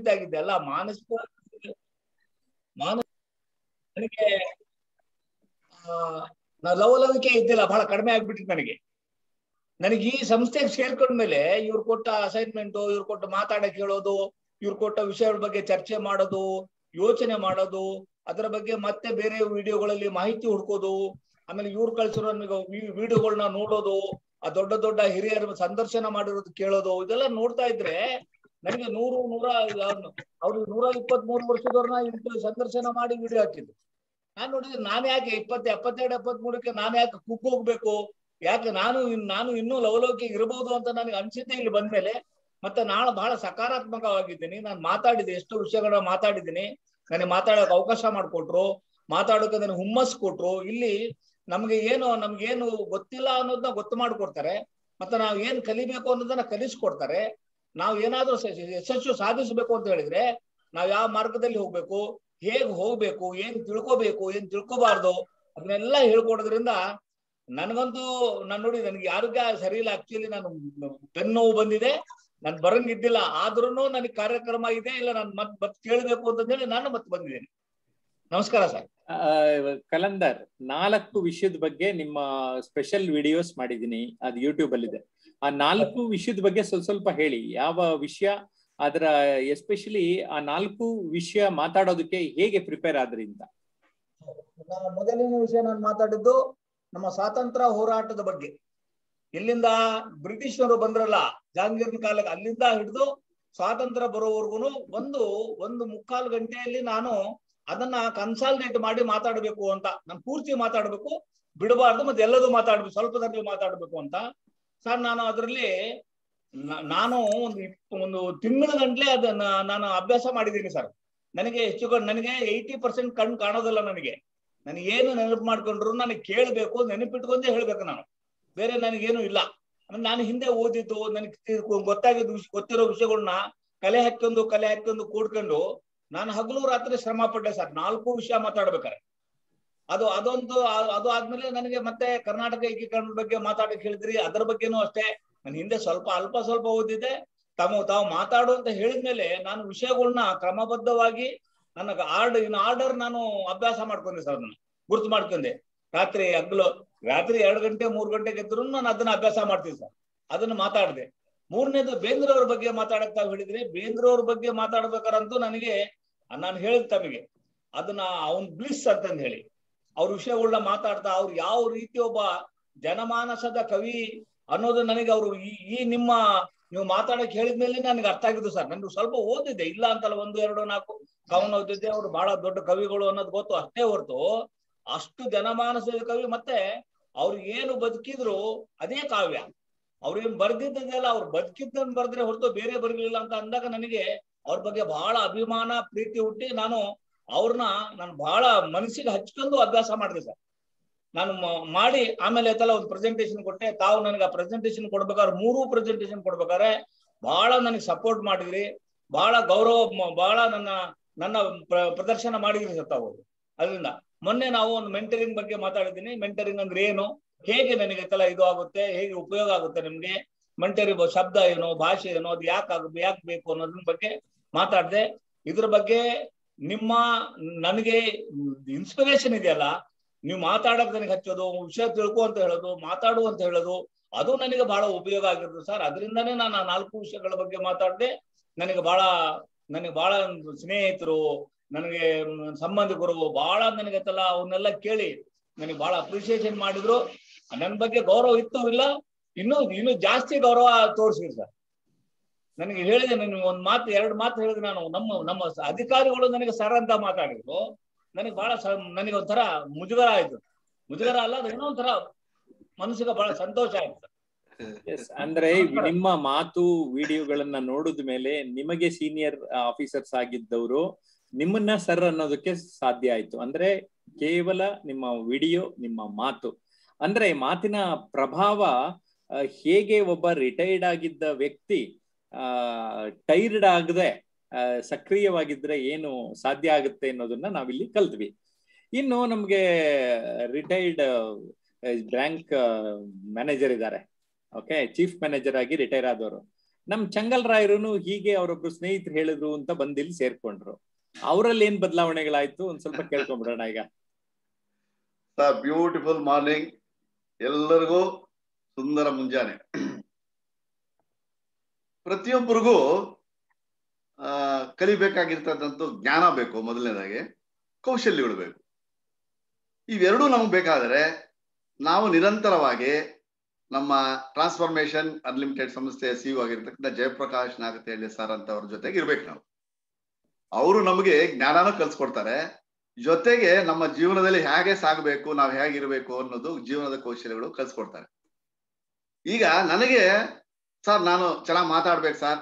ಸ್ಥಿತಿ ಆಗಿದ್ದೆ ಅಲ್ಲ ಮಾನಸಿಕ ಮಾನಸ ನನಗೆ ಆ, ನಾ ಲವಲವಿಕೆ ಇದ್ದಿಲ್ಲ ಬಹಳ ಕಡಿಮೆ ಆಗ್ಬಿಟ್ಟಿತ್ತು ನನಗೆ ನನಗೆ ಈ ಸಂಸ್ಥೆಗೆ ಸೇರ್ಕೊಂಡ್ಮೇಲೆ ಇವ್ರು ಕೊಟ್ಟ ಅಸೈನ್ಮೆಂಟ್ ಇವ್ರು ಕೊಟ್ಟ ಮಾತಾಡಕ್ ಹೇಳೋದು ಇವ್ರು ಕೊಟ್ಟ ವಿಷಯಗಳ ಬಗ್ಗೆ ಚರ್ಚೆ ಮಾಡೋದು ಯೋಚನೆ ಮಾಡೋದು ಅದರ ಬಗ್ಗೆ ಮತ್ತೆ ಬೇರೆ ವಿಡಿಯೋಗಳಲ್ಲಿ ಮಾಹಿತಿ ಹುಡ್ಕೋದು ಆಮೇಲೆ ಇವ್ರು ಕಳ್ಸಿರೋ ವಿಡಿಯೋಗಳನ್ನ ನೋಡೋದು ಆ ದೊಡ್ಡ ದೊಡ್ಡ ಹಿರಿಯರ ಸಂದರ್ಶನ ಮಾಡಿರೋದು ಕೇಳೋದು ಇದೆಲ್ಲ ನೋಡ್ತಾ ಇದ್ರೆ ನನಗೆ ನೂರು ನೂರ ಅವ್ರು ನೂರ ಇಪ್ಪತ್ತ್ ಮೂರು ವರ್ಷದವ್ರನ್ನ ಇಟ್ಟು ಸಂದರ್ಶನ ಮಾಡಿ ವಿಡಿಯೋ ಹಾಕಿದ್ದು ನಾನ್ ನೋಡಿದ್ರೆ ನಾನು ಯಾಕೆ ಇಪ್ಪತ್ತು ಎಪ್ಪತ್ತೆರಡು ಎಪ್ಪತ್ತ್ ಮೂರಕ್ಕೆ ನಾನು ಯಾಕೆ ಕುಕ್ ಹೋಗ್ಬೇಕು ಯಾಕೆ ನಾನು ಇನ್- ನಾನು ಇನ್ನೂ ಲವಲವಿಕೆ ಇರಬಹುದು ಅಂತ ನನಗೆ ಅನ್ಸಿದ್ದೆ ಇಲ್ಲಿ ಬಂದ್ಮೇಲೆ ಮತ್ತೆ ನಾನು ಬಹಳ ಸಕಾರಾತ್ಮಕವಾಗಿದ್ದೀನಿ ನಾನು ಮಾತಾಡಿದೆ ಎಷ್ಟು ವಿಷಯಗಳನ್ನ ಮಾತಾಡಿದ್ದೀನಿ ನನಗೆ ಮಾತಾಡೋಕೆ ಅವಕಾಶ ಮಾಡಿಕೊಟ್ರು ಮಾತಾಡೋಕೆ ನನಗೆ ಹುಮ್ಮಸ್ ಕೊಟ್ರು ಇಲ್ಲಿ ನಮ್ಗೆ ಏನು ನಮ್ಗೆ ಏನು ಗೊತ್ತಿಲ್ಲ ಅನ್ನೋದನ್ನ ಗೊತ್ತು ಮಾಡಿಕೊಡ್ತಾರೆ ಮತ್ತೆ ನಾವು ಏನ್ ಕಲಿಬೇಕು ಅನ್ನೋದನ್ನ ಕಲಿಸ್ಕೊಡ್ತಾರೆ ನಾವು ಏನಾದ್ರೂ ಸ- ಯಶಸ್ಸು ಸಾಧಿಸಬೇಕು ಅಂತ ಹೇಳಿದ್ರೆ ನಾವ್ ಯಾವ ಮಾರ್ಗದಲ್ಲಿ ಹೋಗ್ಬೇಕು ಹೇಗ್ ಹೋಗ್ಬೇಕು ಏನ್ ತಿಳ್ಕೊಬೇಕು ಏನ್ ತಿಳ್ಕೊಬಾರ್ದು ಅದನ್ನೆಲ್ಲ ಹೇಳ್ಕೊಡೋದ್ರಿಂದ ನನಗಂತೂ ನಾನು ನೋಡಿ ನನಗೆ ಆರೋಗ್ಯ ಸರಿ ಇಲ್ಲ ಆಕ್ಚುಲಿ ನಾನು ಬೆನ್ನು ನೋವು ಬಂದಿದೆ ನಾನು ಬರಂಗಿದ್ದಿಲ್ಲ ಆದ್ರೂ ನನಗೆ ಕಾರ್ಯಕ್ರಮ ಇದೆ ಇಲ್ಲ ನಾನು ಮತ್ ಮತ್ ಕೇಳಬೇಕು ಅಂತ ಹೇಳಿ ನಾನು ಮತ್ತೆ ಬಂದಿದ್ದೇನೆ ನಮಸ್ಕಾರ ಸರ್ ಆ, ಕಲಂದರ್ ನಾಲ್ಕು ವಿಷಯದ ಬಗ್ಗೆ ನಿಮ್ಮ ಸ್ಪೆಷಲ್ ವಿಡಿಯೋಸ್ ಮಾಡಿದೀನಿ ಅದು ಯೂಟ್ಯೂಬ್ ಅಲ್ಲಿ ಇದೆ ಆ ನಾಲ್ಕು ವಿಷಯದ ಬಗ್ಗೆ ಸ್ವಲ್ಪ ಸ್ವಲ್ಪ ಹೇಳಿ ಯಾವ ವಿಷಯ ಅದರ ಎಸ್ಪೆಷಲಿ ಆ ನಾಲ್ಕು ವಿಷಯ ಮಾತಾಡೋದಕ್ಕೆ ಹೇಗೆ ಪ್ರಿಪೇರ್ ಆದ್ರಿ ಅಂತ ನಾನು ಮೊದಲನೇ ವಿಷಯ ನಾನು ಮಾತಾಡಿದ್ದು ನಮ್ಮ ಸ್ವಾತಂತ್ರ್ಯ ಹೋರಾಟದ ಬಗ್ಗೆ ಇಲ್ಲಿಂದ ಬ್ರಿಟಿಷರು ಬಂದ್ರಲ್ಲ ಜಹಾಂಗೀರ್ನ ಕಾಲಕ್ಕೆ ಅಲ್ಲಿಂದ ಹಿಡಿದು ಸ್ವಾತಂತ್ರ್ಯ ಬರೋವರೆಗೂ ಒಂದು ಒಂದು ಮುಕ್ಕಾಲು ಗಂಟೆಯಲ್ಲಿ ನಾನು ಅದನ್ನ ಕನ್ಸಾಲ್ಟೇಟ್ ಮಾಡಿ ಮಾತಾಡಬೇಕು ಅಂತ ನಾನು ಪೂರ್ತಿ ಮಾತಾಡಬೇಕು ಬಿಡಬಾರ್ದು ಮತ್ತೆ ಎಲ್ಲದೂ ಮಾತಾಡ್ಬೇಕು ಸ್ವಲ್ಪದಲ್ಲಿ ಮಾತಾಡಬೇಕು ಅಂತ ಸರ್ ನಾನು ಅದರಲ್ಲಿ ನಾನು ಒಂದು ಇಪ್ಪ- ಒಂದು ತಿಂಗಳ ಗಂಟ್ಲೆ ಅದನ್ನ ನಾನು ಅಭ್ಯಾಸ ಮಾಡಿದ್ದೀನಿ ಸರ್ ನನಗೆ ಹೆಚ್ಚು ಕಡಿಮೆ ನನಗೆ ಏಯ್ಟಿ ಪರ್ಸೆಂಟ್ ಕಣ್ಣು ಕಾಣೋದಿಲ್ಲ ನನಗೆ ನನಗೆ ಏನು ನೆನಪು ಮಾಡ್ಕೊಂಡ್ರು ನನಗೆ ಕೇಳಬೇಕು ನೆನಪಿಟ್ಕೊಂಡೇ ಹೇಳ್ಬೇಕು ನಾನು ಬೇರೆ ನನಗೇನು ಇಲ್ಲ ಆಮೇಲೆ ನಾನು ಹಿಂದೆ ಓದಿದ್ದು ನನಗೆ ತಿ- ಗೊತ್ತಾಗಿದ್ದು ವಿಷ- ಗೊತ್ತಿರೋ ವಿಷಯಗಳನ್ನ ಕಲೆ ಹಾಕೊಂಡು ಕಲೆ ಹಾಕೊಂಡು ಕೂಡ್ಕೊಂಡು ನಾನು ಹಗಲು ರಾತ್ರಿ ಶ್ರಮ ಪಟ್ಟೆ ಸರ್ ನಾಲ್ಕು ವಿಷಯ ಮಾತಾಡ್ಬೇಕಾರೆ ಅದು ಅದೊಂದು ಆ- ಅದು ಆದ್ಮೇಲೆ ನನಗೆ ಮತ್ತೆ ಕರ್ನಾಟಕ ಏಕೀಕರಣದ ಬಗ್ಗೆ ಮಾತಾಡಕ್ ಹೇಳಿದ್ರಿ ಅದರ ಬಗ್ಗೆನೂ ಅಷ್ಟೇ ನಾನು ಹಿಂದೆ ಸ್ವಲ್ಪ ಅಲ್ಪ ಸ್ವಲ್ಪ ಓದಿದ್ದೆ ತಾವು ತಾವು ಮಾತಾಡು ಅಂತ ಹೇಳಿದ್ಮೇಲೆ ನಾನು ವಿಷಯಗಳನ್ನ ಕ್ರಮಬದ್ಧವಾಗಿ ನನಗೆ ಆರ್ಡರ್ ಇನ್ ಆರ್ಡರ್ ನಾನು ಅಭ್ಯಾಸ ಮಾಡ್ಕೊಂಡೆ ಸರ್ ಅದನ್ನ ಗುರ್ತು ಮಾಡ್ಕೊಂಡೆ ರಾತ್ರಿ ಹಗ್ಲು ರಾತ್ರಿ ಎರಡು ಗಂಟೆ ಮೂರು ಗಂಟೆಗೆ ಎದ್ರು ನಾನು ಅದನ್ನ ಅಭ್ಯಾಸ ಮಾಡ್ತೀನಿ ಸರ್ ಅದನ್ನ ಮಾತಾಡಿದೆ ಮೂರನೇದು ಬೇಂದ್ರವ್ರ ಬಗ್ಗೆ ಮಾತಾಡಕ್ ತಾವು ಹೇಳಿದ್ರಿ ಬೇಂದ್ರವ್ರ ಬಗ್ಗೆ ಮಾತಾಡ್ಬೇಕಾರಂತೂ ನನಗೆ ನಾನು ಹೇಳಿದ್ ತಮಗೆ ಅದನ್ನ ಅವನ್ ಬ್ಲಿಸ್ ಅಂತಂದ್ ಹೇಳಿ ಅವ್ರ ವಿಷಯಗಳನ್ನ ಮಾತಾಡ್ತಾ ಅವ್ರು ಯಾವ ರೀತಿ ಒಬ್ಬ ಜನಮಾನಸದ ಕವಿ ಅನ್ನೋದು ನನಗೆ ಅವರು ಈ ಈ ನಿಮ್ಮ ನೀವು ಮಾತಾಡಕ್ ಹೇಳಿದ್ಮೇಲೆ ನನಗೆ ಅರ್ಥ ಆಗಿದ್ದು ಸರ್ ನನಗೆ ಸ್ವಲ್ಪ ಓದಿದ್ದೆ ಇಲ್ಲ ಅಂತಲ್ಲ ಒಂದು ಎರಡು ನಾಲ್ಕು ಕವನ ಓದಿದ್ದೆ ಅವ್ರು ಬಹಳ ದೊಡ್ಡ ಕವಿಗಳು ಅನ್ನೋದು ಗೊತ್ತು ಅಷ್ಟೇ ಹೊರತು ಅಷ್ಟು ಜನಮಾನಸದ ಕವಿ ಮತ್ತೆ ಅವ್ರು ಏನು ಬದುಕಿದ್ರು ಅದೇ ಕಾವ್ಯ ಅವ್ರೇನ್ ಬರ್ದಿದ್ದೆಲ್ಲ ಅವ್ರು ಬದುಕಿದ್ದನ್ನು ಬರ್ದ್ರೆ ಹೊರತು ಬೇರೆ ಬರ್ಲಿಲ್ಲ ಅಂತ ಅಂದಾಗ ನನಗೆ ಅವ್ರ ಬಗ್ಗೆ ಬಹಳ ಅಭಿಮಾನ ಪ್ರೀತಿ ಹುಟ್ಟಿ ನಾನು ಅವ್ರನ್ನ ನಾನು ಬಹಳ ಮನಸ್ಸಿಗೆ ಹಚ್ಕೊಂಡು ಅಭ್ಯಾಸ ಮಾಡಿದೆ ಸರ್ ನಾನು ಮ- ಮಾಡಿ ಆಮೇಲೆ ಆಯ್ತಲ್ಲ ಒಂದು ಪ್ರೆಸೆಂಟೇಶನ್ ಕೊಟ್ಟೆ ತಾವು ನನಗೆ ಆ ಪ್ರೆಸೆಂಟೇಶನ್ ಕೊಡ್ಬೇಕಾದ್ರೆ ಮೂರು ಪ್ರೆಸೆಂಟೇಶನ್ ಕೊಡ್ಬೇಕಾದ್ರೆ ಬಹಳ ನನಗೆ ಸಪೋರ್ಟ್ ಮಾಡಿದ್ರಿ ಬಹಳ ಗೌರವ ಮ- ಬಹಳ ನನ್ನ ನನ್ನ ಪ್ರ- ಪ್ರದರ್ಶನ ಮಾಡಿದ್ರಿ ಸರ್ ತಾವು ಅದರಿಂದ ಮೊನ್ನೆ ನಾವು ಒಂದು ಮೆಂಟರಿಂಗ್ ಬಗ್ಗೆ ಮಾತಾಡಿದ್ದೀನಿ ಮೆಂಟರಿಂಗ್ ಅಂದ್ರೆ ಏನು ಹೇಗೆ ನನಗೆ ತಲ ಇದು ಆಗುತ್ತೆ ಹೇಗೆ ಉಪಯೋಗ ಆಗುತ್ತೆ ನಿಮ್ಗೆ ಮೆಂಟರಿ ಶಬ್ದ ಏನು ಭಾಷೆ ಏನು ಅದು ಯಾಕೆ ಆಗ ಯಾಕೆ ಬೇಕು ಅನ್ನೋದ್ರ ಬಗ್ಗೆ ಮಾತಾಡಿದೆ ಇದ್ರ ಬಗ್ಗೆ ನಿಮ್ಮ ನನಗೆ ಇನ್ಸ್ಪಿರೇಷನ್ ಇದೆಯಲ್ಲ ನೀವು ಮಾತಾಡಕ್ ನನಗೆ ಹಚ್ಚೋದು ವಿಷಯ ತಿಳ್ಕೊ ಅಂತ ಹೇಳೋದು ಮಾತಾಡು ಅಂತ ಹೇಳೋದು ಅದು ನನಗೆ ಬಹಳ ಉಪಯೋಗ ಆಗಿರ್ತದೆ ಸರ್ ಅದರಿಂದನೇ ನಾನು ಆ ನಾಲ್ಕು ವಿಷಯಗಳ ಬಗ್ಗೆ ಮಾತಾಡಿದೆ ನನಗೆ ಬಹಳ ನನಗೆ ಬಹಳ ಸ್ನೇಹಿತರು ನನಗೆ ಮ್, ಸಂಬಂಧಿಕರು ಬಹಳ ನನಗೆ ತಲ ಅವನ್ನೆಲ್ಲ ಕೇಳಿ ನನಗೆ ಬಹಳ ಅಪ್ರಿಸಿಯೇಷನ್ ಮಾಡಿದ್ರು ನನ್ನ ಬಗ್ಗೆ ಗೌರವ ಇತ್ತು ಇಲ್ಲ ಇನ್ನೂ ಇನ್ನೂ ಜಾಸ್ತಿ ಗೌರವ ತೋರಿಸಿದ್ರು ಸರ್ ನನಗೆ ಹೇಳಿದೆ ನಾನು ಒಂದ್ ಮಾತು ಎರಡು ಮಾತು ಹೇಳಿದೆ ನಾನು ನಮ್ಮ ನಮ್ಮ ಅಧಿಕಾರಿಗಳು ನನಗೆ ಸರ್ ಅಂತ ಮಾತಾಡಿದ್ರು ನನಗೆ ಬಹಳ ಸ- ನನಗೆ ಒಂಥರ ಮುಜುಗರ ಆಯ್ತು ಮುಜುಗರ ಅಲ್ಲ ಅದು ಏನೋ ಒಂಥರ ಮನಸ್ಸಿಗೆ ಬಹಳ ಸಂತೋಷ ಆಯ್ತು Yes, ಅಂದ್ರೆ ನಿಮ್ಮ ಮಾತು ವಿಡಿಯೋಗಳನ್ನ ನೋಡಿದ ಮೇಲೆ ನಿಮಗೆ ಸೀನಿಯರ್ ಆಫೀಸರ್ಸ್ ಆಗಿದ್ದವರು ನಿಮ್ಮನ್ನ ಸರ್ ಅನ್ನೋದಕ್ಕೆ ಸಾಧ್ಯ ಆಯ್ತು ಅಂದ್ರೆ ಕೇವಲ ನಿಮ್ಮ ವಿಡಿಯೋ ನಿಮ್ಮ ಮಾತು ಅಂದ್ರೆ ಮಾತಿನ ಪ್ರಭಾವ ಆ, ಹೇಗೆ ಒಬ್ಬ ರಿಟೈರ್ಡ್ ಆಗಿದ್ದ ವ್ಯಕ್ತಿ ಆ ಟೈರ್ಡ್ ಆಗದೆ ಆ, ಸಕ್ರಿಯವಾಗಿದ್ರೆ ಏನು ಸಾಧ್ಯ ಆಗುತ್ತೆ ಅನ್ನೋದನ್ನ ನಾವಿಲ್ಲಿ ಕಲ್ತ್ವಿ ಇನ್ನು ನಮ್ಗೆ ರಿಟೈರ್ಡ್ ಬ್ಯಾಂಕ್ ಮ್ಯಾನೇಜರ್ ಇದ್ದಾರೆ ಓಕೆ ಚೀಫ್ ಮ್ಯಾನೇಜರ್ ಆಗಿ ರಿಟೈರ್ ಆದವರು ನಮ್ ಚಂಗಲ್ ರಾಯರು ಹೀಗೆ ಅವರೊಬ್ರು ಸ್ನೇಹಿತರು ಹೇಳಿದ್ರು ಅಂತ ಬಂದ್ ಇಲ್ಲಿ ಸೇರ್ಕೊಂಡ್ರು ಅವರಲ್ಲಿ ಏನ್ ಬದಲಾವಣೆಗಳಾಯ್ತು ಒಂದ್ ಸ್ವಲ್ಪ ಕೇಳ್ಕೊಂಡ್ಬಿಡೋಣ ಈಗ ಬ್ಯೂಟಿಫುಲ್ ಮಾರ್ನಿಂಗ್ ಎಲ್ಲರಿಗೂ ಸುಂದರ ಮುಂಜಾನೆ ಪ್ರತಿಯೊಬ್ಬರಿಗೂ ಆ ಕಲಿಬೇಕಾಗಿರ್ತಕ್ಕಂಥ ಜ್ಞಾನ ಬೇಕು ಮೊದಲನೇದಾಗಿ ಕೌಶಲ್ಯಗಳು ಬೇಕು ಇವೆರಡೂ ನಮ್ಗೆ ಬೇಕಾದರೆ ನಾವು ನಿರಂತರವಾಗಿ ನಮ್ಮ ಟ್ರಾನ್ಸ್ಫಾರ್ಮೇಶನ್ ಅನ್ಲಿಮಿಟೆಡ್ ಸಂಸ್ಥೆಯ ಸಿಇಒ ಆಗಿರ್ತಕ್ಕಂಥ ಜಯಪ್ರಕಾಶ್ ನಾಗತೇಳಿ ಸರ್ ಅಂತ ಅವ್ರ ಜೊತೆಗೆ ಇರ್ಬೇಕು ನಾವು ಅವರು ನಮಗೆ ಜ್ಞಾನನೂ ಕಲ್ಸ್ಕೊಡ್ತಾರೆ ಜೊತೆಗೆ ನಮ್ಮ ಜೀವನದಲ್ಲಿ ಹೇಗೆ ಸಾಗಬೇಕು ನಾವು ಹೇಗಿರ್ಬೇಕು ಅನ್ನೋದು ಜೀವನದ ಕೌಶಲ್ಯಗಳು ಕಲ್ಸ್ಕೊಡ್ತಾರೆ ಈಗ ನನಗೆ ಸರ್ ನಾನು ಚೆನ್ನಾಗಿ ಮಾತಾಡ್ಬೇಕು ಸರ್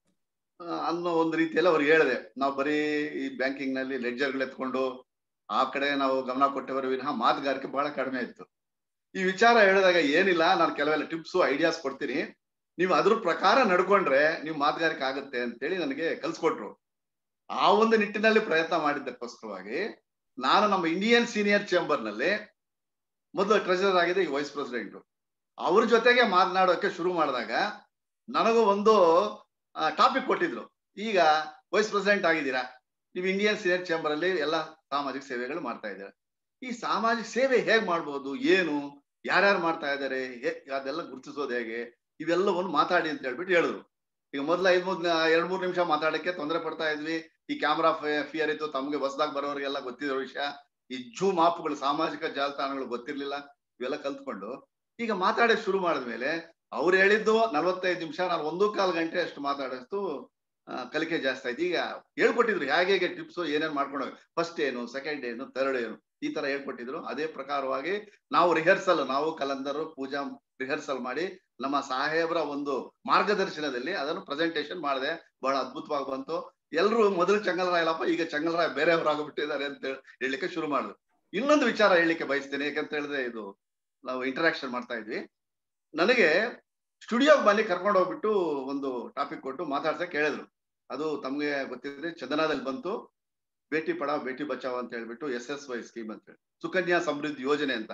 ಅನ್ನೋ ಒಂದು ರೀತಿಯಲ್ಲಿ ಅವ್ರಿಗೆ ಹೇಳಿದೆ ನಾವು ಬರೀ ಈ ಬ್ಯಾಂಕಿಂಗ್ ನಲ್ಲಿ ಲೆಡ್ಜರ್ಗಳು ಎತ್ಕೊಂಡು ಆ ಕಡೆ ನಾವು ಗಮನ ಕೊಟ್ಟವರು ವಿನಃ ಮಾತುಗಾರಿಕೆ ಬಹಳ ಕಡಿಮೆ ಇತ್ತು ಈ ವಿಚಾರ ಹೇಳಿದಾಗ ಏನಿಲ್ಲ ನಾನು ಕೆಲವೆಲ್ಲ ಟಿಪ್ಸು ಐಡಿಯಾಸ್ ಕೊಡ್ತೀನಿ ನೀವು ಅದ್ರ ಪ್ರಕಾರ ನಡ್ಕೊಂಡ್ರೆ ನೀವು ಮಾತುಗಾರಿಕೆ ಆಗುತ್ತೆ ಅಂತೇಳಿ ನನಗೆ ಕಲ್ಸ್ಕೊಟ್ರು ಆ ಒಂದು ನಿಟ್ಟಿನಲ್ಲಿ ಪ್ರಯತ್ನ ಮಾಡಿದ್ದಕ್ಕೋಸ್ಕರವಾಗಿ ನಾನು ನಮ್ಮ ಇಂಡಿಯನ್ ಸೀನಿಯರ್ ಚೇಂಬರ್ ನಲ್ಲಿ ಮೊದಲು ಟ್ರೆಜರರ್ ಆಗಿದೆ ಈಗ ವೈಸ್ ಪ್ರೆಸಿಡೆಂಟ್ ಅವ್ರ ಜೊತೆಗೆ ಮಾತನಾಡೋಕೆ ಶುರು ಮಾಡಿದಾಗ ನನಗೂ ಒಂದು ಟಾಪಿಕ್ ಕೊಟ್ಟಿದ್ರು ಈಗ ವೈಸ್ ಪ್ರೆಸಿಡೆಂಟ್ ಆಗಿದ್ದೀರಾ ನೀವು ಇಂಡಿಯನ್ ಸೀನಿಯರ್ ಚೇಂಬರ್ ಅಲ್ಲಿ ಎಲ್ಲ ಸಾಮಾಜಿಕ ಸೇವೆಗಳು ಮಾಡ್ತಾ ಇದ್ದೀರಾ ಈ ಸಾಮಾಜಿಕ ಸೇವೆ ಹೇಗ್ ಮಾಡ್ಬೋದು ಏನು ಯಾರ್ಯಾರು ಮಾಡ್ತಾ ಇದ್ದಾರೆ ಅದೆಲ್ಲ ಗುರುತಿಸೋದು ಹೇಗೆ ಇವೆಲ್ಲವನ್ನು ಮಾತಾಡಿ ಅಂತ ಹೇಳ್ಬಿಟ್ಟು ಹೇಳಿದ್ರು ಈಗ ಮೊದಲ ಐದ್ ಮೂರ್ ಎರಡ್ ಮೂರ್ ನಿಮಿಷ ಮಾತಾಡಕ್ಕೆ ತೊಂದರೆ ಪಡ್ತಾ ಇದ್ವಿ ಈ ಕ್ಯಾಮ್ರಾ ಫಿಯರ್ ಇತ್ತು ತಮ್ಗೆ ಹೊಸದಾಗಿ ಬರೋರಿಗೆಲ್ಲ ಗೊತ್ತಿರೋ ವಿಷಯ ಈ ಜೂಮ್ ಆಪ್ಗಳು ಸಾಮಾಜಿಕ ಜಾಲತಾಣಗಳು ಗೊತ್ತಿರ್ಲಿಲ್ಲ ಇವೆಲ್ಲ ಕಲ್ತ್ಕೊಂಡು ಈಗ ಮಾತಾಡಕ್ ಶುರು ಮಾಡಿದ್ಮೇಲೆ ಅವ್ರು ಹೇಳಿದ್ದು ನಲ್ವತ್ತೈದು ನಿಮಿಷ ನಾನು ಒಂದು ಕಾಲು ಗಂಟೆ ಅಷ್ಟು ಮಾತಾಡೋಷ್ಟು ಕಲಿಕೆ ಜಾಸ್ತಿ ಆಯ್ತು ಈಗ ಹೇಳ್ಕೊಟ್ಟಿದ್ರು ಹೇಗೆ ಹೇಗೆ ಟಿಪ್ಸ್ ಏನೇನ್ ಮಾಡ್ಕೊಂಡು ಫಸ್ಟ್ ಏನು ಸೆಕೆಂಡ್ ಏನು ಥರ್ಡ್ ಏನು ಈ ತರ ಹೇಳ್ಕೊಟ್ಟಿದ್ರು ಅದೇ ಪ್ರಕಾರವಾಗಿ ನಾವು ರಿಹರ್ಸಲ್ ನಾವು ಕಲಂದರು ಪೂಜಾ ರಿಹರ್ಸಲ್ ಮಾಡಿ ನಮ್ಮ ಸಾಹೇಬ್ರ ಒಂದು ಮಾರ್ಗದರ್ಶನದಲ್ಲಿ ಅದನ್ನು ಪ್ರೆಸೆಂಟೇಶನ್ ಮಾಡಿದೆ ಬಹಳ ಅದ್ಭುತವಾಗಿ ಬಂತು ಎಲ್ರು ಮೊದಲು ಚಂಗಲರಾಯಲ್ಲಪ್ಪ ಈಗ ಚಂಗಲರಾಯ ಬೇರೆಯವರಾಗ್ಬಿಟ್ಟಿದ್ದಾರೆ ಅಂತ ಹೇಳಲಿಕ್ಕೆ ಶುರು ಮಾಡಿದ್ರು ಇನ್ನೊಂದು ವಿಚಾರ ಹೇಳಲಿಕ್ಕೆ ಬಯಸ್ತೇನೆ ಯಾಕಂತ ಹೇಳಿದ್ರೆ ಇದು ನಾವು ಇಂಟರಾಕ್ಷನ್ ಮಾಡ್ತಾ ಇದ್ವಿ ನನಗೆ ಸ್ಟುಡಿಯೋಗೆ ಬನ್ನಿ ಕರ್ಕೊಂಡು ಹೋಗ್ಬಿಟ್ಟು ಒಂದು ಟಾಪಿಕ್ ಕೊಟ್ಟು ಮಾತಾಡ್ಸಕ್ ಹೇಳಿದ್ರು ಅದು ತಮ್ಗೆ ಗೊತ್ತಿದ್ರೆ ಚಂದನಾದಲ್ಲಿ ಬಂತು ಬೇಟಿ ಪಡಾವ್ ಬೇಟಿ ಬಚಾವ್ ಅಂತ ಹೇಳ್ಬಿಟ್ಟು ಎಸ್ ಎಸ್ ವೈ ಸ್ಕೀಮ್ ಅಂತ ಹೇಳಿ ಸುಕನ್ಯಾ ಸಮೃದ್ಧಿ ಯೋಜನೆ ಅಂತ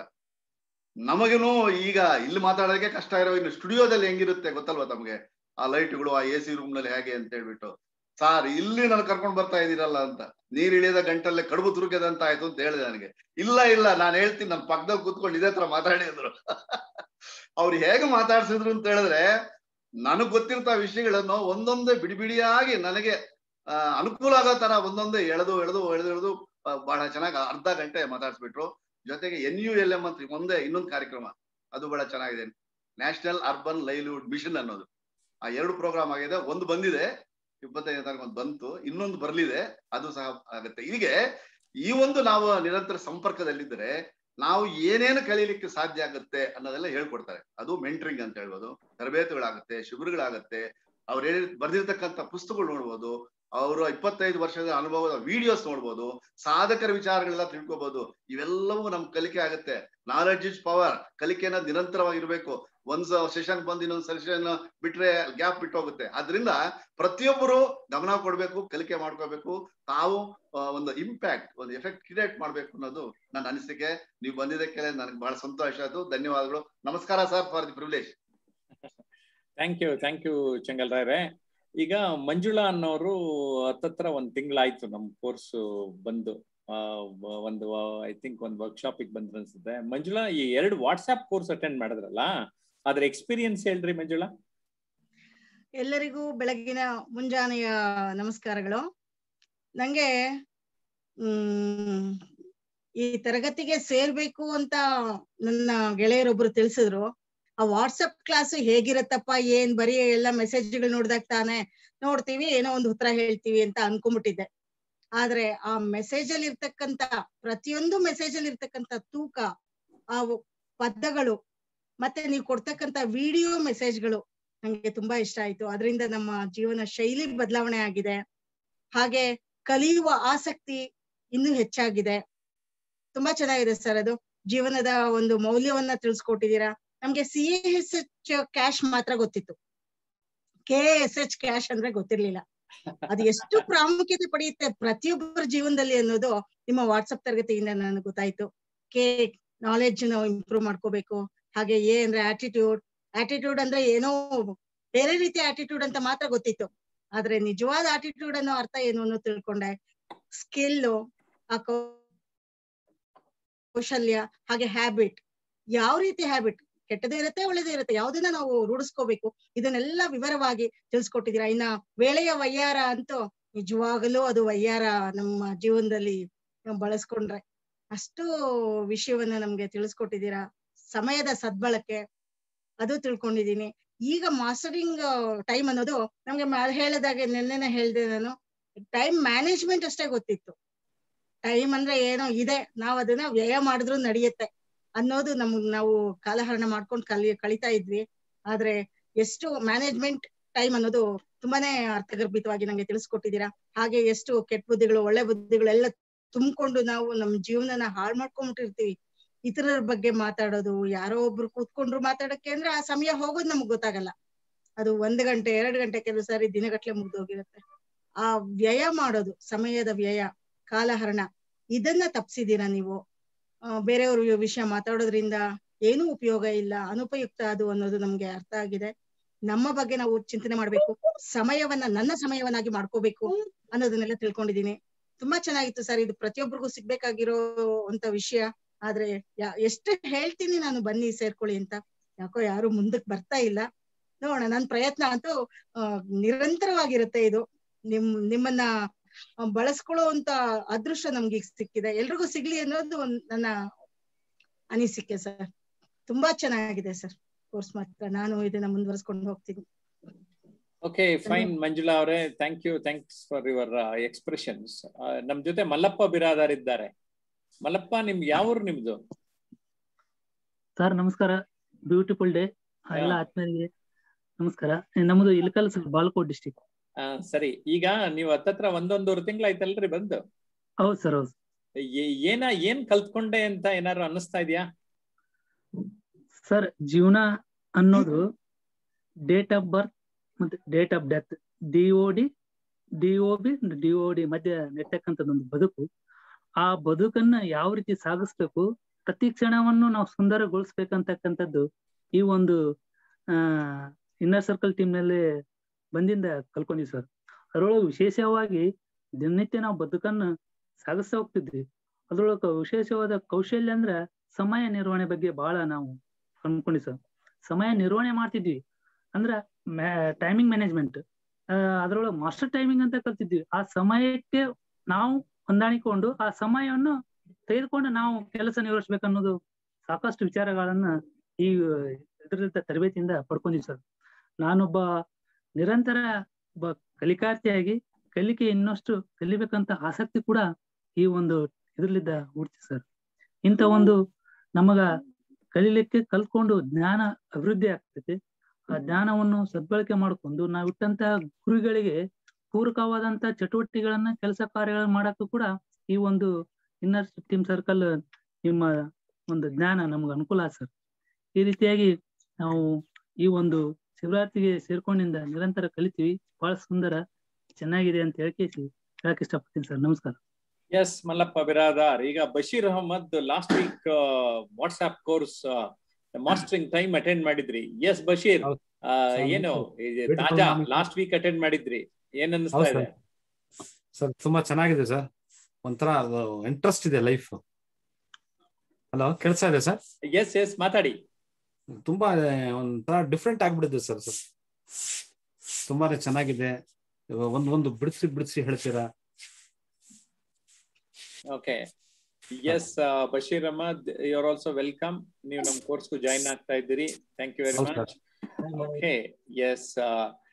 ನಮಗೇನು ಈಗ ಇಲ್ಲಿ ಮಾತಾಡೋದಕ್ಕೆ ಕಷ್ಟ ಇರೋ ಇನ್ನು ಸ್ಟುಡಿಯೋದಲ್ಲಿ ಹೆಂಗಿರುತ್ತೆ ಗೊತ್ತಲ್ವಾ ತಮ್ಗೆ ಆ ಲೈಟ್ಗಳು ಆ ಎ ಸಿ ರೂಮ್ ನಲ್ಲಿ ಹೇಗೆ ಅಂತ ಹೇಳ್ಬಿಟ್ಟು ಸಾರ್ ಇಲ್ಲಿ ನಾನು ಕರ್ಕೊಂಡ್ ಬರ್ತಾ ಇದೀರಲ್ಲ ಅಂತ ನೀರ್ ಇಳಿಯದ ಗಂಟಲ್ಲೇ ಕಡುಬು ತುರುಕದಂತ ಆಯ್ತು ಅಂತ ಹೇಳಿದೆ ನನಗೆ ಇಲ್ಲ ಇಲ್ಲ ನಾನು ಹೇಳ್ತೀನಿ ನನ್ನ ಪಕ್ಕದಲ್ಲಿ ಕೂತ್ಕೊಂಡು ಇದೇ ತರ ಮಾತಾಡಿದ್ರು ಅವ್ರು ಹೇಗೆ ಮಾತಾಡ್ಸಿದ್ರು ಅಂತ ಹೇಳಿದ್ರೆ ನನಗ್ ಗೊತ್ತಿರ್ತ ವಿಷಯಗಳನ್ನು ಒಂದೊಂದೇ ಬಿಡಿ ಬಿಡಿಯಾಗಿ ನನಗೆ ಅನುಕೂಲ ಆಗೋ ತರ ಒಂದೊಂದೇ ಎಳೆದು ಎಳೆದು ಎಳೆದು ಎಳೆದು ಬಹಳ ಚೆನ್ನಾಗಿ ಅರ್ಧ ಗಂಟೆ ಮಾತಾಡ್ಸ್ಬಿಟ್ರು ಜೊತೆಗೆ ಎನ್ ಯು ಎಲ್ ಎಂ ಅಂತ ಒಂದೇ ಇನ್ನೊಂದು ಕಾರ್ಯಕ್ರಮ ಅದು ಬಹಳ ಚೆನ್ನಾಗಿದೆ ನ್ಯಾಷನಲ್ ಅರ್ಬನ್ ಲೈವ್ಲಿಹುಡ್ ಮಿಷನ್ ಅನ್ನೋದು ಆ ಎರಡು ಪ್ರೋಗ್ರಾಮ್ ಆಗಿದೆ ಒಂದು ಬಂದಿದೆ ಇಪ್ಪತ್ತೈದನೇ ತಾರೀಕು ಒಂದು ಬಂತು ಇನ್ನೊಂದು ಬರ್ಲಿದೆ ಅದು ಸಹ ಆಗುತ್ತೆ ಹೀಗೆ ಈ ಒಂದು ನಾವು ನಿರಂತರ ಸಂಪರ್ಕದಲ್ಲಿದ್ದರೆ ನಾವು ಏನೇನು ಕಲೀಲಿಕ್ಕೆ ಸಾಧ್ಯ ಆಗುತ್ತೆ ಅನ್ನೋದೆಲ್ಲ ಹೇಳ್ಕೊಡ್ತಾರೆ ಅದು ಮೆಂಟ್ರಿಂಗ್ ಅಂತ ಹೇಳ್ಬೋದು ತರಬೇತಿಗಳಾಗುತ್ತೆ ಶಿಬಿರಗಳಾಗುತ್ತೆ ಅವ್ರು ಹೇಳಿ ಬರ್ದಿರ್ತಕ್ಕಂಥ ಪುಸ್ತಕಗಳು ನೋಡ್ಬೋದು ಅವರು ಇಪ್ಪತ್ತೈದು ವರ್ಷದ ಅನುಭವದ ವಿಡಿಯೋಸ್ ನೋಡ್ಬೋದು ಸಾಧಕರ ವಿಚಾರಗಳೆಲ್ಲ ತಿಳ್ಕೊಬಹುದು ಇವೆಲ್ಲವೂ ನಮ್ ಕಲಿಕೆ ಆಗುತ್ತೆ ನಾಲೆಡ್ಜ್ ಇಸ್ ಪವರ್ ಕಲಿಕೆನ ನಿರಂತರವಾಗಿರ್ಬೇಕು ಒಂದ್ ಸೆಷನ್ ಬಂದು ಇನ್ನೊಂದ್ ಸೆಷನ್ ಬಿಟ್ರೆ ಗ್ಯಾಪ್ ಬಿಟ್ಟು ಹೋಗುತ್ತೆ ಆದ್ರಿಂದ ಪ್ರತಿಯೊಬ್ಬರು ಗಮನ ಕೊಡ್ಬೇಕು ಕಲಿಕೆ ಮಾಡ್ಕೋಬೇಕು ತಾವು ಒಂದು ಇಂಪ್ಯಾಕ್ಟ್ ಒಂದು ಎಫೆಕ್ಟ್ ಕ್ರಿಯೇಟ್ ಮಾಡ್ಬೇಕು ಅನ್ನೋದು ನನ್ನ ಅನಿಸಿಕೆ ನೀವು ಬಂದಿದ್ದಕ್ಕೆ ನನಗೆ ಬಹಳ ಸಂತೋಷ ಆಯ್ತು ಧನ್ಯವಾದಗಳು ನಮಸ್ಕಾರ sir for the privilege thank you thank you Changal ರಾಯ್ರೆ ಈಗ ಮಂಜುಳಾ ಅನ್ನೋರು ಹತ್ತತ್ರ ಒಂದ್ ತಿಂಗಳಾಯ್ತು ನಮ್ ಕೋರ್ಸ್ ಬಂದು ಒಂದು ಐ ಥಿಂಕ್ ಒಂದು ವರ್ಕ್ಶಾಪ್ ಬಂದ್ರು ಅನ್ಸುತ್ತೆ ಮಂಜುಳಾ ಈ ಎರಡು ವಾಟ್ಸ್ಆಪ್ ಕೋರ್ಸ್ ಅಟೆಂಡ್ ಮಾಡಿದ್ರಲ್ಲ ಅದ್ರ ಎಕ್ಸ್ಪೀರಿಯನ್ಸ್ ಹೇಳ್ರಿ ಮಂಜುಳಾ ಎಲ್ಲರಿಗೂ ಬೆಳಗಿನ ಮುಂಜಾನೆಯ ನಮಸ್ಕಾರಗಳು ನಂಗೆ ಹ್ಮ್ ಈ ತರಗತಿಗೆ ಸೇರ್ಬೇಕು ಅಂತ ನನ್ನ ಗೆಳೆಯರೊಬ್ರು ತಿಳಿಸಿದ್ರು ಆ ವಾಟ್ಸಪ್ ಕ್ಲಾಸ್ ಹೇಗಿರತ್ತಪ್ಪ ಏನ್ ಬರೀ ಎಲ್ಲ ಮೆಸೇಜ್ಗಳು ನೋಡ್ದಾಗ ತಾನೆ ನೋಡ್ತೀವಿ ಏನೋ ಒಂದು ಉತ್ತರ ಹೇಳ್ತೀವಿ ಅಂತ ಅನ್ಕೊಂಡ್ಬಿಟ್ಟಿದ್ದೆ ಆದ್ರೆ ಆ ಮೆಸೇಜ್ ಅಲ್ಲಿ ಇರ್ತಕ್ಕಂತ ಪ್ರತಿಯೊಂದು ಮೆಸೇಜ್ ಅಲ್ಲಿ ಇರ್ತಕ್ಕಂತ ತೂಕ ಆ ಪದಗಳು ಮತ್ತೆ ನೀವು ಕೊಡ್ತಕ್ಕಂತ ವಿಡಿಯೋ ಮೆಸೇಜ್ಗಳು ನಂಗೆ ತುಂಬಾ ಇಷ್ಟ ಆಯ್ತು ಅದರಿಂದ ನಮ್ಮ ಜೀವನ ಶೈಲಿ ಬದಲಾವಣೆ ಆಗಿದೆ ಹಾಗೆ ಕಲಿಯುವ ಆಸಕ್ತಿ ಇನ್ನೂ ಹೆಚ್ಚಾಗಿದೆ ತುಂಬಾ ಚೆನ್ನಾಗಿದೆ ಸರ್ ಅದು ಜೀವನದ ಒಂದು ಮೌಲ್ಯವನ್ನ ತಿಳಿಸ್ಕೊಟ್ಟಿದ್ದೀರಾ ನಮ್ಗೆ ಸಿ ಎಸ್ ಎಚ್ ಕ್ಯಾಶ್ ಮಾತ್ರ ಗೊತ್ತಿತ್ತು ಕೆ ಎಸ್ ಎಚ್ ಕ್ಯಾಶ್ ಅಂದ್ರೆ ಗೊತ್ತಿರ್ಲಿಲ್ಲ ಅದು ಎಷ್ಟು ಪ್ರಾಮುಖ್ಯತೆ ಪಡೆಯುತ್ತೆ ಪ್ರತಿಯೊಬ್ಬರ ಜೀವನದಲ್ಲಿ ಅನ್ನೋದು ನಿಮ್ಮ ವಾಟ್ಸಪ್ ತರಗತಿಯಿಂದ ನನಗೆ ಗೊತ್ತಾಯ್ತು ಕೆ ನಾಲೆಡ್ಜ್ ನಾವು ಇಂಪ್ರೂವ್ ಮಾಡ್ಕೋಬೇಕು ಹಾಗೆ ಎ ಅಂದ್ರೆ ಆಟಿಟ್ಯೂಡ್ ಆಟಿಟ್ಯೂಡ್ ಅಂದ್ರೆ ಏನೋ ಬೇರೆ ರೀತಿಯ ಆಟಿಟ್ಯೂಡ್ ಅಂತ ಮಾತ್ರ ಗೊತ್ತಿತ್ತು ಆದ್ರೆ ನಿಜವಾದ ಆಟಿಟ್ಯೂಡ್ ಅನ್ನೋ ಅರ್ಥ ಏನು ಅನ್ನೋ ತಿಳ್ಕೊಂಡೆ ಸ್ಕಿಲ್ ಆ ಕೌಶಲ್ಯ ಹಾಗೆ ಹ್ಯಾಬಿಟ್ ಯಾವ ರೀತಿ ಹ್ಯಾಬಿಟ್ ಕೆಟ್ಟದೇ ಇರುತ್ತೆ ಒಳ್ಳೇದೇ ಇರುತ್ತೆ ಯಾವ್ದನ್ನ ನಾವು ರೂಢಿಸ್ಕೋಬೇಕು ಇದನ್ನೆಲ್ಲ ವಿವರವಾಗಿ ತಿಳಿಸ್ಕೊಟ್ಟಿದ್ದೀರಾ ಇನ್ನ ವೇಳೆಯ ವಯ್ಯಾರ ಅಂತೂ ನಿಜವಾಗಲೂ ಅದು ವಯ್ಯಾರ ನಮ್ಮ ಜೀವನದಲ್ಲಿ ನಾವು ಬಳಸ್ಕೊಂಡ್ರೆ ಅಷ್ಟು ವಿಷಯವನ್ನ ನಮ್ಗೆ ತಿಳಿಸ್ಕೊಟ್ಟಿದ್ದೀರಾ ಸಮಯದ ಸದ್ಬಳಕೆ ಅದು ತಿಳ್ಕೊಂಡಿದೀನಿ ಈಗ ಮಾಸ್ಟರಿಂಗ್ ಟೈಮ್ ಅನ್ನೋದು ನಮ್ಗೆ ಮ- ಹೇಳಿದಾಗೆ ನಿನ್ನೆನೆ ಹೇಳ್ದೆ ನಾನು ಟೈಮ್ ಮ್ಯಾನೇಜ್ಮೆಂಟ್ ಅಷ್ಟೇ ಗೊತ್ತಿತ್ತು ಟೈಮ್ ಅಂದ್ರೆ ಏನೋ ಇದೆ ನಾವ್ ಅದನ್ನ ವ್ಯಯ ಮಾಡಿದ್ರು ನಡೆಯುತ್ತೆ ಅನ್ನೋದು ನಮ್ಗ್ ನಾವು ಕಾಲಹರಣ ಮಾಡ್ಕೊಂಡು ಕಲಿ ಕಳಿತಾ ಇದ್ವಿ ಆದ್ರೆ ಎಷ್ಟು ಮ್ಯಾನೇಜ್ಮೆಂಟ್ ಟೈಮ್ ಅನ್ನೋದು ತುಂಬಾನೇ ಅರ್ಥಗರ್ಭಿತವಾಗಿ ನಂಗೆ ತಿಳಿಸ್ಕೊಟ್ಟಿದ್ದೀರಾ ಹಾಗೆ ಎಷ್ಟು ಕೆಟ್ಟ ಬುದ್ಧಿಗಳು ಒಳ್ಳೆ ಬುದ್ಧಿಗಳು ಎಲ್ಲ ತುಂಬಿಕೊಂಡು ನಾವು ನಮ್ ಜೀವನನ ಹಾಳು ಮಾಡ್ಕೊಂಡ್ಬಿಟ್ಟಿರ್ತೀವಿ ಇತರರ ಬಗ್ಗೆ ಮಾತಾಡೋದು ಯಾರೋ ಒಬ್ರು ಕೂತ್ಕೊಂಡ್ರು ಮಾತಾಡಕ್ಕೆ ಅಂದ್ರೆ ಆ ಸಮಯ ಹೋಗೋದು ನಮ್ಗ್ ಗೊತ್ತಾಗಲ್ಲ ಅದು ಒಂದ್ ಗಂಟೆ ಎರಡ್ ಗಂಟೆ ಕೆಲವು ಸಾರಿ ದಿನಗಟ್ಲೆ ಮುಗ್ದೋಗಿರುತ್ತೆ ಆ ವ್ಯಯ ಮಾಡೋದು ಸಮಯದ ವ್ಯಯ ಕಾಲಹರಣ ಇದನ್ನ ತಪ್ಸಿದೀರಾ ನೀವು ಆ, ಬೇರೆಯವ್ರ ವಿಷಯ ಮಾತಾಡೋದ್ರಿಂದ ಏನೂ ಉಪಯೋಗ ಇಲ್ಲ ಅನುಪಯುಕ್ತ ಅದು ಅನ್ನೋದು ನಮ್ಗೆ ಅರ್ಥ ಆಗಿದೆ ನಮ್ಮ ಬಗ್ಗೆ ನಾವು ಚಿಂತನೆ ಮಾಡ್ಬೇಕು ಸಮಯವನ್ನ ನನ್ನ ಸಮಯವನ್ನಾಗಿ ಮಾಡ್ಕೋಬೇಕು ಅನ್ನೋದನ್ನೆಲ್ಲ ತಿಳ್ಕೊಂಡಿದೀನಿ ತುಂಬಾ ಚೆನ್ನಾಗಿತ್ತು ಸರ್ ಇದು ಪ್ರತಿಯೊಬ್ಬರಿಗೂ ಸಿಗ್ಬೇಕಾಗಿರೋ ಅಂತ ವಿಷಯ ಆದ್ರೆ ಯಾ- ಎಷ್ಟು ಹೇಳ್ತೀನಿ ನಾನು ಬನ್ನಿ ಸೇರ್ಕೊಳ್ಳಿ ಅಂತ ಯಾಕೋ ಯಾರು ಮುಂದಕ್ ಬರ್ತಾ ಇಲ್ಲ ನೋಡೋಣ ನನ್ ಪ್ರಯತ್ನ ಅಂತೂ ಆ, ನಿರಂತರವಾಗಿರುತ್ತೆ ಇದು ನಿಮ್ ನಿಮ್ಮನ್ನ ಆ, ಬಳಸ್ಕೊಳ್ಳುವಂತ ಅದೃಷ್ಟ ನಮ್ಗೆ ಈಗ ಸಿಕ್ಕಿದೆ ಎಲ್ರಿಗೂ ಸಿಗ್ಲಿ ಅನ್ನೋದು ಒಂದ್ ನನ್ನ ಅನಿಸಿಕೆ ಸರ್ ತುಂಬಾ ಚೆನ್ನಾಗಿದೆ ಸರ್ ಕೋರ್ಸ್ ಮಾತ್ರ ನಾನು ಇದನ್ನ ಮುಂದುವರಿಸ್ಕೊಂಡು ಹೋಗ್ತೀನಿ ಓಕೆ ಫೈನ್ ಮಂಜುಳಾ ಅವರೇ thank you thanks for your expressions ನಮ್ ಜೊತೆ ಮಲ್ಲಪ್ಪ ಬಿರಾದಾರ್ ಇದ್ದಾರೆ ಮಲ್ಲಪ್ಪ ನಿಮ್ಗೆ ಯಾವ ಊರು ನಿಮ್ದು ಸರ್ ನಮಸ್ಕಾರ ಬ್ಯೂಟಿಫುಲ್ ಡೇ ಎಲ್ಲ ಹಾ. ಆತ್ಮೀಯರಿಗೆ ನಮಸ್ಕಾರ ನಮ್ಮದು ಇಲಕಲ್ ಸರ್ ಬಾಲ್ಕೋಟ್ ಡಿಸ್ಟಿಕ್ ಆ, ಸರಿ ಈಗ ನೀವು ಹತ್ತತ್ರ ಒಂದೊಂದೂವರೆ ತಿಂಗಳಾಯ್ತಲ್ರಿ ಬಂದು ಹೌದು ಸರ್ ಹೌದು ಏ- ಏನ ಏನ್ ಕಲ್ತ್ಕೊಂಡೆ ಅಂತ ಏನಾದ್ರು ಅನ್ನಿಸ್ತಾ ಇದೆಯಾ ಸರ್ ಜೀವನ ಅನ್ನೋದು ಡೇಟ್ ಆಫ್ ಬರ್ತ್ ಮತ್ತೆ date of death D O D D O B D O D ಮಧ್ಯೆ ನೆಟ್ಟಕ್ಕಂಥದ್ದೊಂದು ಬದುಕು ಆ ಬದುಕನ್ನ ಯಾವ ರೀತಿ ಸಾಗಿಸ್ಬೇಕು ಪ್ರತಿ ಕ್ಷಣವನ್ನು ನಾವು ಸುಂದರಗೊಳಿಸ್ಬೇಕಂತಕ್ಕಂಥದ್ದು ಈ ಒಂದು ಆ ಇನ್ನರ್ ಸರ್ಕಲ್ ಟೀಮ್ ನಲ್ಲಿ ಬಂದಿಂದ ಕಲ್ಕೊಂಡಿವಿ ಸರ್ ಅದರೊಳಗೆ ವಿಶೇಷವಾಗಿ ದಿನನಿತ್ಯ ನಾವು ಬದುಕನ್ನ ಸಾಗಿಸ್ತಾ ಹೋಗ್ತಿದ್ವಿ ಅದ್ರೊಳಗೆ ವಿಶೇಷವಾದ ಕೌಶಲ್ಯ ಅಂದ್ರ ಸಮಯ ನಿರ್ವಹಣೆ ಬಗ್ಗೆ ಬಹಳ ನಾವು ಅನ್ಕೊಂಡಿ ಸರ್ ಸಮಯ ನಿರ್ವಹಣೆ ಮಾಡ್ತಿದ್ವಿ ಅಂದ್ರ ಟೈಮಿಂಗ್ ಮ್ಯಾನೇಜ್ಮೆಂಟ್ ಅದ್ರೊಳಗೆ ಮಾಸ್ಟರ್ ಟೈಮಿಂಗ್ ಅಂತ ಕಲ್ತಿದ್ವಿ ಆ ಸಮಯಕ್ಕೆ ನಾವು ಹೊಂದಾಣಿಕೊಂಡು ಆ ಸಮಯವನ್ನು ತೆಗೆದುಕೊಂಡು ನಾವು ಕೆಲಸ ನಿರ್ವಹಿಸ್ಬೇಕನ್ನೋದು ಸಾಕಷ್ಟು ವಿಚಾರಗಳನ್ನ ಈ ಇದರಿಂದ ತರಬೇತಿಯಿಂದ ಪಡ್ಕೊಂಡಿವಿ ಸರ್ ನಾನೊಬ್ಬ ನಿರಂತರ ಒಬ್ಬ ಕಲಿಕಾರ್ಥಿಯಾಗಿ ಕಲಿಕೆ ಇನ್ನಷ್ಟು ಕಲಿಬೇಕಂತ ಆಸಕ್ತಿ ಕೂಡ ಈ ಒಂದು ಇದ್ರಲ್ಲಿದ್ದ ಹುಡ್ತಿ ಸರ್ ಇಂಥ ಒಂದು ನಮಗ ಕಲಿಲಿಕ್ಕೆ ಕಲ್ತ್ಕೊಂಡು ಜ್ಞಾನ ಅಭಿವೃದ್ಧಿ ಆಗ್ತೈತಿ ಆ ಜ್ಞಾನವನ್ನು ಸದ್ಬಳಕೆ ಮಾಡ್ಕೊಂಡು ನಾವು ಇಟ್ಟಂತ ಗುರಿಗಳಿಗೆ ಪೂರಕವಾದಂತ ಚಟುವಟಿಕೆಗಳನ್ನ ಕೆಲಸ ಕಾರ್ಯಗಳನ್ನ ಮಾಡಕ್ಕೂ ಕೂಡ ಈ ಒಂದು ಇನ್ನರ್ ಟೀಮ್ ಸರ್ಕಲ್ ನಿಮ್ಮ ಒಂದು ಜ್ಞಾನ ನಮ್ಗೆ ಅನುಕೂಲ ಆತ್ ಸರ್ ಈ ರೀತಿಯಾಗಿ ನಾವು ಈ ಒಂದು ಶಿವರಾತ್ರಿಗೆ ಸೇರ್ಕೊಂಡಿಂದ ನಿರಂತರ ಕಲಿತೀವಿ ಬಹಳ ಸುಂದರ ಚೆನ್ನಾಗಿದೆ ಅಂತ ಹೇಳ್ಕೇಸಿ ಹೇಳಕ್ ಇಷ್ಟಪಡ್ತೀನಿ ಸರ್ ನಮಸ್ಕಾರ ಎಸ್ ಮಲ್ಲಪ್ಪ ಬಿರಾದಾರ್ ಈಗ Bashir Ahmad last week WhatsApp course mastering time attend ಮಾಡಿದ್ರಿ ಎಸ್ ಬಶೀರ್ ಹೌದು. ಆ, ಹೌದು. ಏನು ಇದು Beautiful ತಾಜಾ morning. ಲಾಸ್ಟ್ ವೀಕ್ ಅಟೆಂಡ್ ಮಾಡಿದ್ರಿ ಏನ್ ಅನ್ನಿಸ್ತಾ ಹೌದು ಇದೆ ಸರ್ ಸರ್ ತುಂಬಾ ಚೆನ್ನಾಗಿದೆ ಸರ್ ಒಂಥರ ಇಂಟ್ರೆಸ್ಟ್ ಇದೆ ಲೈಫ್ ಹಲೋ ಕೇಳಿಸ್ತಾ ಇದೆ ಸರ್ ಎಸ್ ಎಸ್ ಮಾತಾಡಿ ತುಂಬಾ ಒಂಥರ ಡಿಫ್ರೆಂಟ್ ಆಗ್ಬಿಟ್ಟಿದೆ ಸರ್ ಸರ್ ತುಂಬಾನೇ ಚೆನ್ನಾಗಿದೆ ಇವಾಗ ಒಂದ್ ಒಂದು ಬಿಡಿಸಿ ಬಿಡಿಸಿ ಹೇಳ್ತೀರಾ okay yes Bashir Ahmad you are also welcome ನೀವು ನಮ್ ಕೋರ್ಸ್ಗೂ ಜಾಯಿನ್ ಆಗ್ತಾ ಇದ್ದೀರಿ ಥ್ಯಾಂಕ್ ಯು ವೆರಿ ಹೌದು ಮಚ್ ಸರ್ ಓಕೆ ಎಸ್